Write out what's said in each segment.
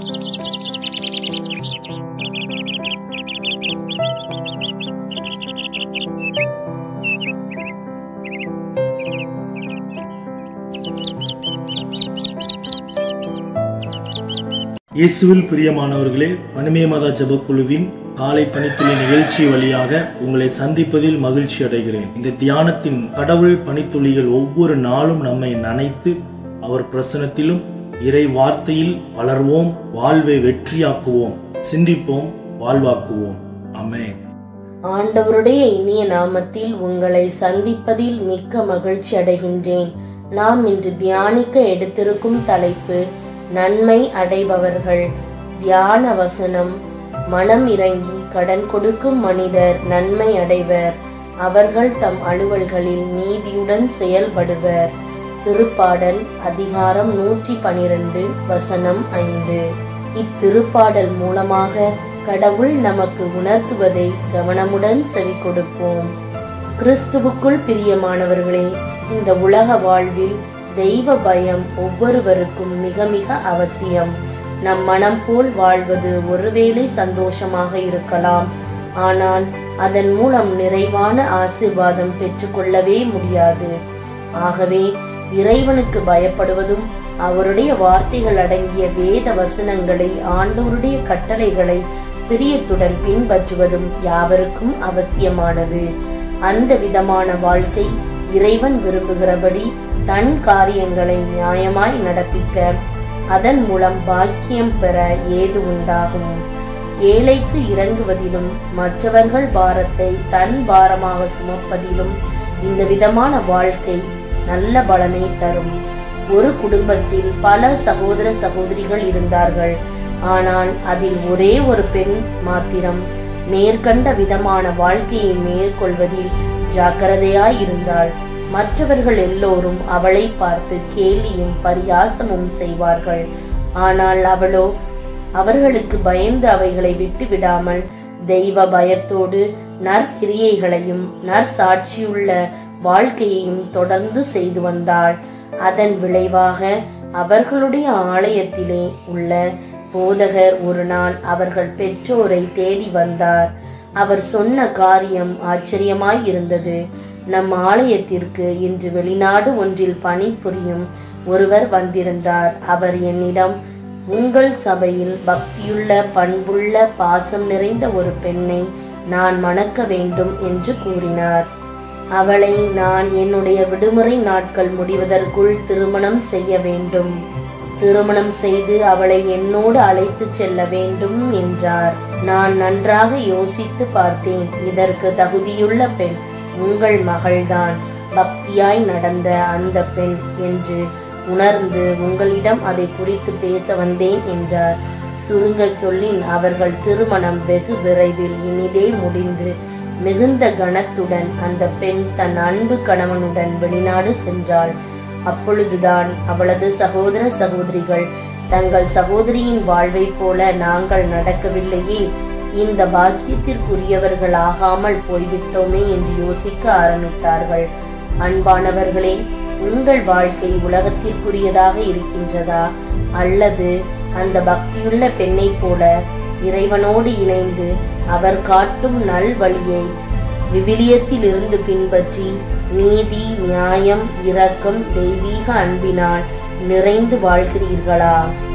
இயேசுவில் பிரியமானவர்களே மணிமே மாதா ஜெபக்குழுவின் காலை பணித்துளி நிகழ்ச்சி வழியாக உங்களை சந்திப்பதில் மகிழ்ச்சி அடைகிறேன் இந்த தியானத்தின் கடவுள் பணித்துளிகள் ஒவ்வொரு நாளும் நம்மை நனைத்து அவர் பிரசனத்திலும் இறை வார்த்தையில் வளர்வோம் வாழ்வை வெற்றியாக்குவோம் சிந்திப்போம் வாழ்வாக்குவோம் அமேன் ஆண்டவருடைய இனிய நாமத்தில் உங்களை சந்திப்பதில் மிக்க மகிழ்ச்சி அடைகின்றேன் நாம் இன்று தியானிக்க எடுத்திருக்கும் தலைப்பு நன்மை அடைபவர்கள் தியான வசனம் மனம் இறங்கி கடன் கொடுக்கும் மனிதர் நன்மை அடைவர் அவர்கள் தம் அலுவல்களில் நீதியுடன் செயல்படுவர் திருப்பாடல் அதிகாரம் நூற்றி பனிரெண்டு வசனம் ஐந்து இத்திருப்பாடல் மூலமாக கடவுள் நமக்கு உணர்த்துவதை கவனமுடன் செவி கொடுப்போம் கிறிஸ்துவுக்குள் பிரியமானவர்களே இந்த உலக வாழ்வில் தெய்வ பயம் ஒவ்வொருவருக்கும் மிக மிக அவசியம் நம் மனம் போல் வாழ்வது ஒருவேளை சந்தோஷமாக இருக்கலாம் ஆனால் அதன் மூலம் நிறைவான ஆசிர்வாதம் பெற்றுக்கொள்ளவே முடியாது ஆகவே இறைவனுக்கு பயப்படுவதும் அவருடைய வார்த்தைகள் அடங்கிய வேத வசனங்களை ஆண்டவருடைய கட்டளைகளை பிரியத்துடன் பின்பற்றுவதும் யாவருக்கும் அவசியமானது அந்த விதமான வாழ்க்கை இறைவன் விரும்புகிறபடி தன் காரியங்களை நியாயமாய் நடப்பிக்க அதன் மூலம் பாக்கியம் பெற ஏது உண்டாகும் ஏழைக்கு இறங்குவதிலும் மற்றவர்கள் பாரத்தை தன் பாரமாக சுமப்பதிலும் இந்த விதமான வாழ்க்கை நல்ல பலனை தரும் ஒரு குடும்பத்தில் பல சகோதர சகோதரிகள் இருந்தார்கள் ஆனால் அதில் ஒரே ஒரு பெண் மாத்திரம் மேற்கண்ட விதமான வாழ்க்கையை மேற்கொள்வதில் ஜாக்கிரதையாய் இருந்தாள் மற்றவர்கள் எல்லோரும் அவளை பார்த்து கேலியும் பரியாசமும் செய்வார்கள் ஆனால் அவளோ அவர்களுக்கு பயந்து அவைகளை விட்டு விடாமல் தெய்வ பயத்தோடு நற்கிரியைகளையும் நற்சாட்சியுள்ள வாழ்க்கையையும் தொடர்ந்து செய்து வந்தாள் அதன் விளைவாக அவர்களுடைய ஆலயத்திலே உள்ள போதகர் ஒரு நாள் அவர்கள் பெற்றோரை தேடி வந்தார் அவர் சொன்ன காரியம் ஆச்சரியமாய் இருந்தது நம் ஆலயத்திற்கு இன்று வெளிநாடு ஒன்றில் பணிபுரியும் ஒருவர் வந்திருந்தார் அவர் என்னிடம் உங்கள் சபையில் பக்தியுள்ள பண்புள்ள பாசம் நிறைந்த ஒரு பெண்ணை நான் மணக்க வேண்டும் என்று கூறினார் அவளை நான் என்னுடைய விடுமுறை நாட்கள் முடிவதற்குள் திருமணம் செய்ய வேண்டும் திருமணம் செய்து அவளை என்னோடு அழைத்து செல்ல வேண்டும் என்றார் நான் நன்றாக யோசித்து பார்த்தேன் இதற்கு தகுதியுள்ள பெண் உங்கள் மகள்தான் பக்தியாய் நடந்த அந்த பெண் என்று உணர்ந்து உங்களிடம் அதை குறித்து பேச வந்தேன் என்றார் சுருங்க சொல்லின் அவர்கள் திருமணம் வெகு விரைவில் இனிதே முடிந்து மிகுந்த கனத்துடன் அந்த பெண் தன் அன்பு கணவனுடன் வெளிநாடு சென்றாள் அப்பொழுதுதான் அவளது சகோதர சகோதரிகள் தங்கள் சகோதரியின் வாழ்வை போல நாங்கள் நடக்கவில்லையே இந்த பாக்கியத்திற்குரியவர்கள் ஆகாமல் போய்விட்டோமே என்று யோசிக்க ஆரம்பித்தார்கள் அன்பானவர்களே உங்கள் வாழ்க்கை உலகத்திற்குரியதாக இருக்கின்றதா அல்லது அந்த பக்தியுள்ள பெண்ணைப் போல இறைவனோடு இணைந்து அவர் காட்டும் நல் வழியை விவிலியத்திலிருந்து பின்பற்றி நீதி நியாயம் இரக்கம் தெய்வீக அன்பினால் நிறைந்து வாழ்கிறீர்களா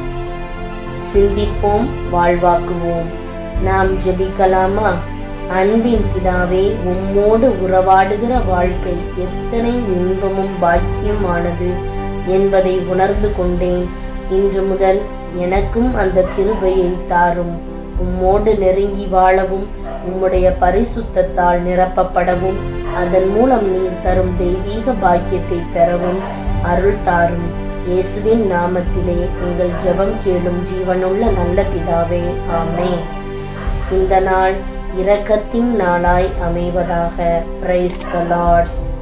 சிந்திப்போம் வாழ்வாக்குவோம் நாம் ஜெபிக்கலாமா அன்பின் பிதாவே உம்மோடு உறவாடுகிற வாழ்க்கை எத்தனை இன்பமும் பாக்கியமானது என்பதை உணர்ந்து கொண்டேன் இன்று முதல் எனக்கும் அந்த கிருபையை தாரும் உம்மோடு நெருங்கி வாழவும் உம்முடைய பரிசுத்தத்தால் நிரப்பப்படவும் அதன் மூலம் நீர் தரும் தெய்வீக பாக்கியத்தை பெறவும் அருள் தாரும் இயேசுவின் நாமத்திலே உங்கள் ஜெபம் கேளும் ஜீவனுள்ள நல்ல பிதாவே ஆமே இந்த நாள் இரக்கத்தின் நாளாய் அமைவதாக பிரைஸ் த லார்ட்